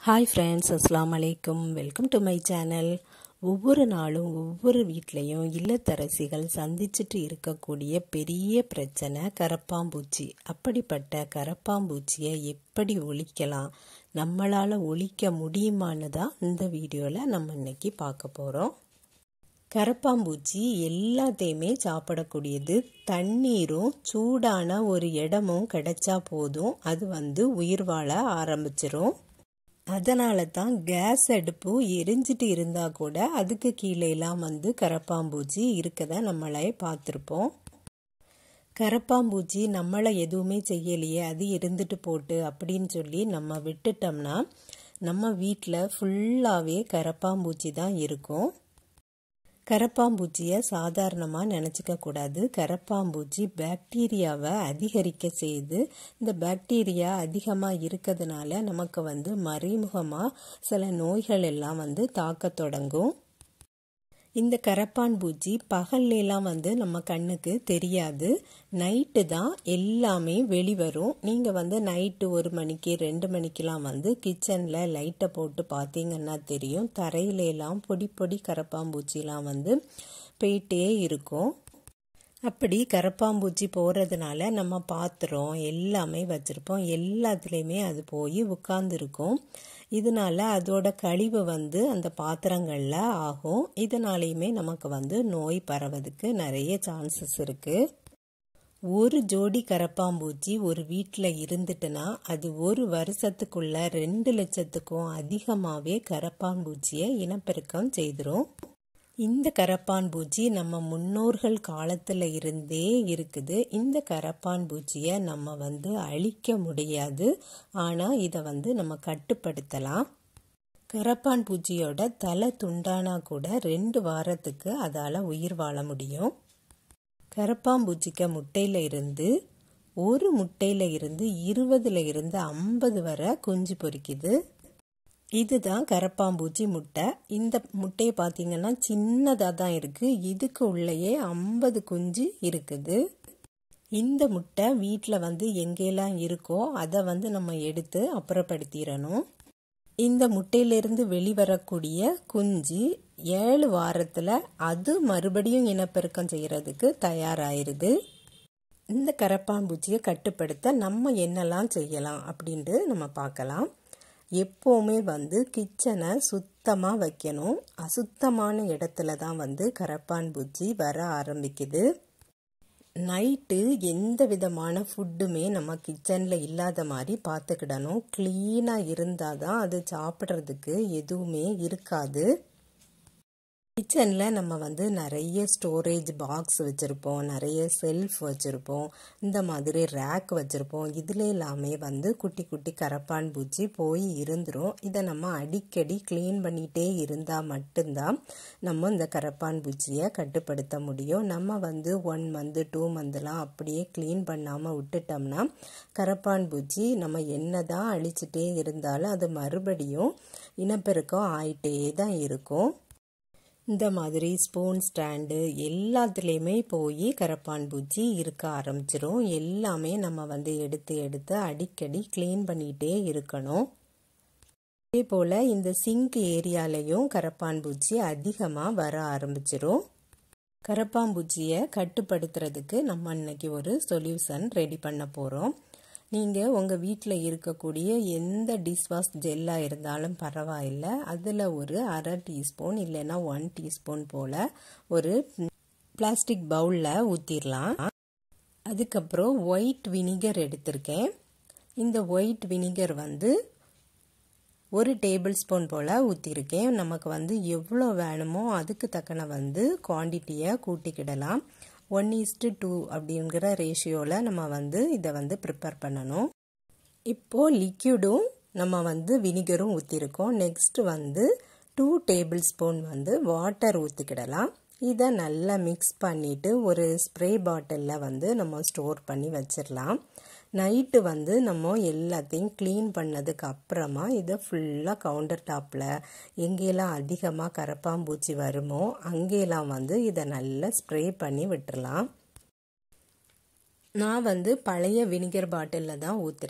hi friends அஸ்லாம் அலைக்கும் welcome to my channel ஒவ்வொரு நாளும் ஒவ்வொரு வீட்லேயும் இல்லத்தரசிகள் சந்திச்சுட்டு இருக்கக்கூடிய பெரிய பிரச்சனை கரப்பாம்பூச்சி அப்படிப்பட்ட கரப்பாம்பூச்சியை எப்படி ஒழிக்கலாம் நம்மளால் ஒழிக்க முடியுமான்னு தான் இந்த வீடியோவில் நம்ம இன்னைக்கு பார்க்க போகிறோம் கரப்பாம்பூச்சி எல்லாத்தையுமே சாப்பிடக்கூடியது தண்ணீரும் சூடான ஒரு இடமும் கிடைச்சா போதும் அது வந்து உயிர் வாழ ஆரம்பிச்சிரும் அதனால தான் கேஸ் அடுப்பு எரிஞ்சிட்டு இருந்தால் கூட அதுக்கு கீழேலாம் வந்து கரப்பாம்பூச்சி இருக்கதை நம்மளே பார்த்துருப்போம் கரப்பாம்பூச்சி நம்மளை எதுவுமே செய்யலையே அது இருந்துட்டு போட்டு அப்படின்னு சொல்லி நம்ம விட்டுட்டோம்னா நம்ம வீட்டில் ஃபுல்லாகவே கரப்பாம்பூச்சி தான் இருக்கும் கரப்பாம்பூச்சியை சாதாரணமாக நினச்சிக்க கூடாது கரப்பாம்பூச்சி பாக்டீரியாவை அதிகரிக்க செய்து இந்த பாக்டீரியா அதிகமாக இருக்கிறதுனால நமக்கு வந்து மறைமுகமாக சில நோய்கள் எல்லாம் வந்து தாக்க தொடங்கும் இந்த கரப்பான் பூச்சி பகல்லாம் வந்து நம்ம கண்ணுக்கு தெரியாது நைட்டு தான் எல்லாமே வெளிவரும் நீங்கள் வந்து நைட்டு ஒரு மணிக்கு ரெண்டு மணிக்கெலாம் வந்து கிச்சனில் லைட்டை போட்டு பார்த்தீங்கன்னா தெரியும் தரையிலெல்லாம் பொடி பொடி கரப்பாம்பூச்சிலாம் வந்து போயிட்டே இருக்கும் அப்படி கரப்பாம்பூச்சி போகிறதுனால நம்ம பாத்திரம் எல்லாமே வச்சுருப்போம் எல்லாத்துலேயுமே அது போய் உட்காந்துருக்கும் இதனால அதோட கழிவு வந்து அந்த பாத்திரங்களில் ஆகும் இதனாலையுமே நமக்கு வந்து நோய் பரவதுக்கு நிறைய சான்சஸ் இருக்குது ஒரு ஜோடி கரப்பாம்பூச்சி ஒரு வீட்டில் இருந்துட்டுனா அது ஒரு வருஷத்துக்குள்ள ரெண்டு லட்சத்துக்கும் அதிகமாகவே கரப்பாம்பூச்சியை இனப்பெருக்கம் செய்திரும் இந்த கரப்பான் பூச்சி நம்ம முன்னோர்கள் காலத்தில் இருந்தே இருக்குது இந்த கரப்பான் பூச்சியை நம்ம வந்து அழிக்க முடியாது ஆனால் இதை வந்து நம்ம கட்டுப்படுத்தலாம் கரப்பான் பூச்சியோட தலை துண்டானா கூட ரெண்டு வாரத்துக்கு அதால் உயிர் வாழ முடியும் கரப்பாம்பூச்சிக்க முட்டையில் இருந்து ஒரு முட்டையில் இருந்து இருபதுல இருந்து ஐம்பது வரை குஞ்சு பொறிக்குது இதுதான் கரப்பாம்பூச்சி முட்டை இந்த முட்டையை பார்த்தீங்கன்னா சின்னதாக தான் இருக்குது இதுக்கு உள்ளேயே ஐம்பது குஞ்சு இருக்குது இந்த முட்டை வீட்டில் வந்து எங்கெல்லாம் இருக்கோ அதை வந்து நம்ம எடுத்து அப்புறப்படுத்திடணும் இந்த முட்டையிலிருந்து வெளிவரக்கூடிய குஞ்சு ஏழு வாரத்தில் அது மறுபடியும் இனப்பெருக்கம் செய்கிறதுக்கு தயாராயிருது இந்த கரப்பாம்பூச்சியை கட்டுப்படுத்த நம்ம என்னெல்லாம் செய்யலாம் அப்படின்ட்டு நம்ம பார்க்கலாம் எப்போவுமே வந்து கிச்சனை சுத்தமாக வைக்கணும் அசுத்தமான இடத்துல தான் வந்து கரப்பான் பூச்சி வர ஆரம்பிக்குது நைட்டு எந்த விதமான ஃபுட்டுமே நம்ம கிச்சனில் இல்லாத மாதிரி பார்த்துக்கிடணும் க்ளீனாக இருந்தால் தான் அது சாப்பிட்றதுக்கு எதுவுமே இருக்காது கிச்சனில் நம்ம வந்து நிறைய ஸ்டோரேஜ் பாக்ஸ் வச்சுருப்போம் நிறைய செல்ஃப் வச்சுருப்போம் இந்த மாதிரி ரேக் வச்சுருப்போம் இதில் எல்லாமே வந்து குட்டி குட்டி கரப்பான் பூச்சி போய் இருந்துரும் இதை நம்ம அடிக்கடி க்ளீன் பண்ணிகிட்டே இருந்தால் மட்டும்தான் நம்ம இந்த கரப்பான் பூச்சியை கட்டுப்படுத்த முடியும் நம்ம வந்து ஒன் மந்த்து டூ மந்த்லாம் அப்படியே க்ளீன் பண்ணாமல் விட்டுட்டோம்னா கரப்பான் பூச்சி நம்ம என்ன தான் அழிச்சிட்டே இருந்தாலும் அது மறுபடியும் இனப்பெருக்கம் ஆயிட்டே தான் இருக்கும் இந்த மாதிரி ஸ்பூன் ஸ்டாண்டு எல்லாத்துலேயுமே போய் கரப்பான் பூச்சி இருக்க ஆரம்பிச்சிரும் எல்லாமே நம்ம வந்து எடுத்து எடுத்து அடிக்கடி க்ளீன் பண்ணிகிட்டே இருக்கணும் அதே போல் இந்த சிங்க் ஏரியாலையும் கரப்பான் பூச்சி அதிகமாக வர ஆரம்பிச்சிரும் கரப்பாம்பூச்சியை கட்டுப்படுத்துறதுக்கு நம்ம இன்னைக்கு ஒரு சொல்யூஷன் ரெடி பண்ண போகிறோம் நீங்கள் உங்கள் வீட்டில் இருக்கக்கூடிய எந்த டிஷ்வாஷ் ஜெல்லாக இருந்தாலும் பரவாயில்லை அதில் ஒரு அரை டீஸ்பூன் இல்லைன்னா ஒன் டீஸ்பூன் போல் ஒரு பிளாஸ்டிக் பவுலில் ஊற்றிடலாம் அதுக்கப்புறம் ஒயிட் வினிகர் எடுத்திருக்கேன் இந்த ஒயிட் வினிகர் வந்து ஒரு டேபிள் ஸ்பூன் போல் ஊற்றிருக்கேன் நமக்கு வந்து எவ்வளோ வேணுமோ அதுக்கு தக்கன வந்து குவான்டிட்டியை கூட்டிக்கிடலாம் ஒன் ஈஸ்ட்டு டூ அப்படிங்கிற ரேஷியோவில் நம்ம வந்து இதை வந்து ப்ரிப்பேர் பண்ணணும் இப்போது லிக்யூடும் நம்ம வந்து வினிகரும் ஊற்றிருக்கோம் நெக்ஸ்ட் வந்து டூ டேபிள் ஸ்பூன் வந்து வாட்டர் ஊற்றிக்கிடலாம் இதை நல்லா மிக்ஸ் பண்ணிவிட்டு ஒரு ஸ்ப்ரே பாட்டிலில் வந்து நம்ம ஸ்டோர் பண்ணி வச்சிடலாம் நைட்டு வந்து நம்ம எல்லாத்தையும் க்ளீன் பண்ணதுக்கு அப்புறமா இதை ஃபுல்லாக கவுண்டர் டாப்பில் எங்கெல்லாம் அதிகமாக கரப்பாம்பூச்சி வருமோ அங்கெல்லாம் வந்து இதை நல்லா ஸ்ப்ரே பண்ணி விட்டுறலாம் நான் வந்து பழைய வினிகர் பாட்டிலில் தான் ஊற்றுறேன்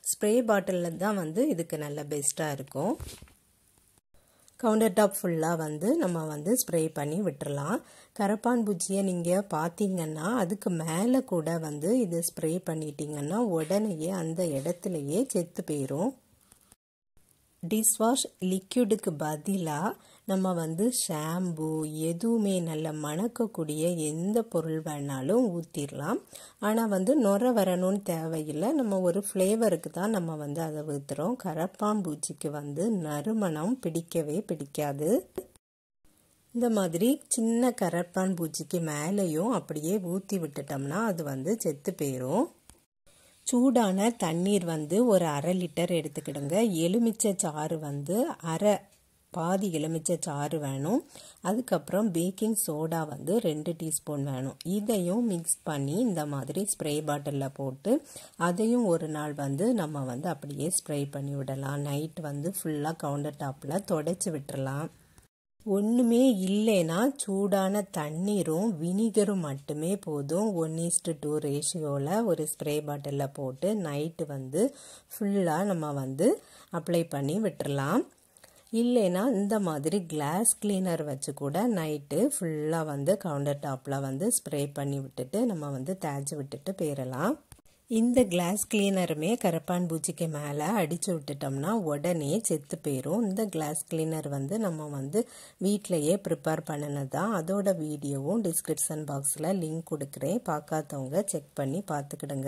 ஸ்ப்ரே பாட்டிலில் தான் வந்து இதுக்கு நல்ல பெஸ்ட்டாக இருக்கும் கவுண்டர் டாப் ஃபுல்லாக வந்து நம்ம வந்து ஸ்ப்ரே பண்ணி விட்டுறலாம் கரப்பான் பூச்சியை நீங்கள் பார்த்தீங்கன்னா அதுக்கு மேலே கூட வந்து இது ஸ்ப்ரே பண்ணிட்டீங்கன்னா உடனேயே அந்த இடத்துலையே செத்து போயிடும் டிஷ்வாஷ் லிக்யூடுக்கு பதிலாக நம்ம வந்து ஷாம்பு எதுவுமே நல்ல மணக்கக்கூடிய எந்த பொருள் வேணாலும் ஊற்றிடலாம் ஆனால் வந்து நுர வரணும்னு தேவையில்லை நம்ம ஒரு ஃப்ளேவருக்கு தான் நம்ம வந்து அதை ஊற்றுறோம் கரப்பாம்பூச்சிக்கு வந்து நறுமணம் பிடிக்கவே பிடிக்காது இந்த மாதிரி சின்ன கரப்பான் பூச்சிக்கு மேலேயும் அப்படியே ஊற்றி விட்டுட்டோம்னா அது வந்து செத்து போயிடும் சூடான தண்ணீர் வந்து ஒரு அரை லிட்டர் எடுத்துக்கிடுங்க எலுமிச்சை சாறு வந்து அரை பாதி எலுமிச்சை சாறு வேணும் அதுக்கப்புறம் பேக்கிங் சோடா வந்து ரெண்டு டீஸ்பூன் வேணும் இதையும் மிக்ஸ் பண்ணி இந்த மாதிரி ஸ்ப்ரே பாட்டிலில் போட்டு அதையும் ஒரு நாள் வந்து நம்ம வந்து அப்படியே ஸ்ப்ரே பண்ணி விடலாம் நைட் வந்து ஃபுல்லாக கவுண்டர் டாப்பில் தொடச்சி விட்டுறலாம் ஒன்றுமே இல்லைன்னா சூடான தண்ணீரும் வினிகரும் மட்டுமே போதும் ஒன் ஈஸ்டு டூ ரேஷியோவில் ஒரு ஸ்ப்ரே பாட்டிலில் போட்டு நைட்டு வந்து ஃபுல்லாக நம்ம வந்து அப்ளை பண்ணி விட்டுறலாம் இல்லைன்னா இந்த மாதிரி கிளாஸ் கிளீனர் வச்சு கூட நைட்டு ஃபுல்லாக வந்து கவுண்டர் டாப்பில் வந்து ஸ்ப்ரே பண்ணி விட்டுட்டு நம்ம வந்து தேய்ச்சி விட்டுட்டு போயிடலாம் இந்த கிளாஸ் கிளீனருமே கரப்பான் பூச்சிக்கு மேலே அடித்து விட்டுட்டோம்னா உடனே செத்து போயிடும் இந்த கிளாஸ் கிளீனர் வந்து நம்ம வந்து வீட்டிலையே ப்ரிப்பேர் பண்ணினது தான் அதோட வீடியோவும் டிஸ்கிரிப்ஷன் பாக்ஸில் லிங்க் கொடுக்குறேன் பார்க்காதவங்க செக் பண்ணி பார்த்துக்கிடுங்க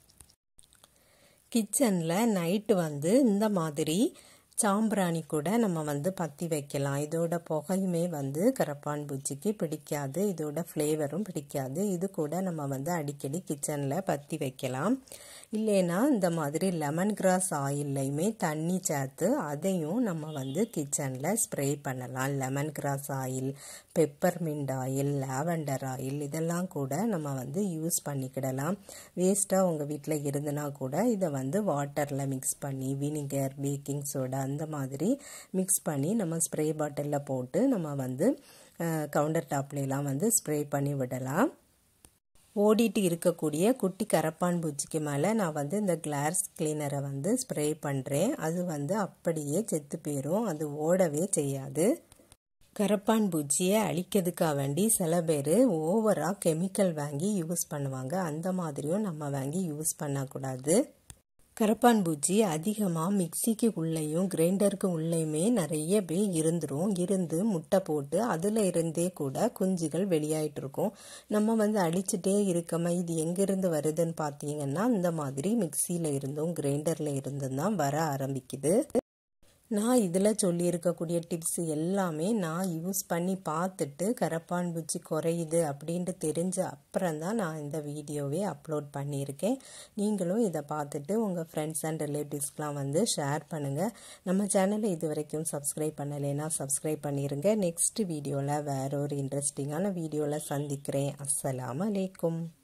கிச்சனில் நைட்டு வந்து இந்த மாதிரி சாம்பிராணி கூட நம்ம வந்து பற்றி வைக்கலாம் இதோட புகையுமே வந்து கரப்பான் பூச்சிக்கு பிடிக்காது இதோட ஃப்ளேவரும் பிடிக்காது இது கூட நம்ம வந்து அடிக்கடி கிச்சனில் பற்றி வைக்கலாம் இல்லைன்னா இந்த மாதிரி லெமன் கிராஸ் ஆயில்லையுமே தண்ணி சேர்த்து அதையும் நம்ம வந்து கிச்சனில் ஸ்ப்ரே பண்ணலாம் lemongrass oil peppermint oil lavender oil இதெல்லாம் கூட நம்ம வந்து யூஸ் பண்ணிக்கிடலாம் வேஸ்ட்டாக உங்கள் வீட்டில் இருந்துனா கூட இதை வந்து வாட்டரில் மிக்ஸ் பண்ணி வினிகர் பேக்கிங் சோடா அந்த மாதிரி மிக்ஸ் பண்ணி நம்ம ஸ்ப்ரே பாட்டிலில் போட்டு நம்ம வந்து கவுண்டர் டாப்லாம் வந்து ஸ்ப்ரே பண்ணி விடலாம் ஓடிட்டு இருக்கக்கூடிய குட்டி கரப்பான் பூச்சிக்கு மேலே நான் வந்து இந்த கிளாஸ் கிளீனரை வந்து ஸ்ப்ரே பண்ணுறேன் அது வந்து அப்படியே செத்து போயிடும் அது ஓடவே செய்யாது கரப்பான் பூச்சியை அழிக்கிறதுக்காக வேண்டி சில பேர் ஓவராக கெமிக்கல் வாங்கி யூஸ் பண்ணுவாங்க அந்த மாதிரியும் நம்ம வாங்கி யூஸ் பண்ணக்கூடாது கரப்பான் பூச்சி அதிகமாக மிக்சிக்கு உள்ளேயும் கிரைண்டருக்கு உள்ளேயுமே நிறைய பேர் இருந்துரும் இருந்து முட்டை போட்டு அதில் இருந்தே கூட குஞ்சுகள் வெளியாயிட்டு இருக்கும் நம்ம வந்து அழிச்சிட்டே இருக்கமா இது எங்கேருந்து வருதுன்னு பார்த்தீங்கன்னா இந்த மாதிரி மிக்சியில் இருந்தும் கிரைண்டரில் இருந்தும் தான் வர ஆரம்பிக்குது நான் இதில் சொல்லியிருக்கக்கூடிய டிப்ஸ் எல்லாமே நான் யூஸ் பண்ணி பார்த்துட்டு கரப்பான் பூச்சி குறையுது அப்படின்ட்டு தெரிஞ்ச அப்புறம் தான் நான் இந்த வீடியோவே அப்லோட் பண்ணியிருக்கேன் நீங்களும் இதை பார்த்துட்டு உங்கள் ஃப்ரெண்ட்ஸ் அண்ட் ரிலேட்டிவ்ஸ்க்கெலாம் வந்து ஷேர் பண்ணுங்கள் நம்ம சேனலை இது வரைக்கும் சப்ஸ்கிரைப் பண்ணலைன்னா சப்ஸ்கிரைப் பண்ணிடுங்க நெக்ஸ்ட் வீடியோவில் வேற ஒரு இன்ட்ரெஸ்டிங்கான வீடியோவில் சந்திக்கிறேன் அஸ்ஸலாம் அலைக்கும்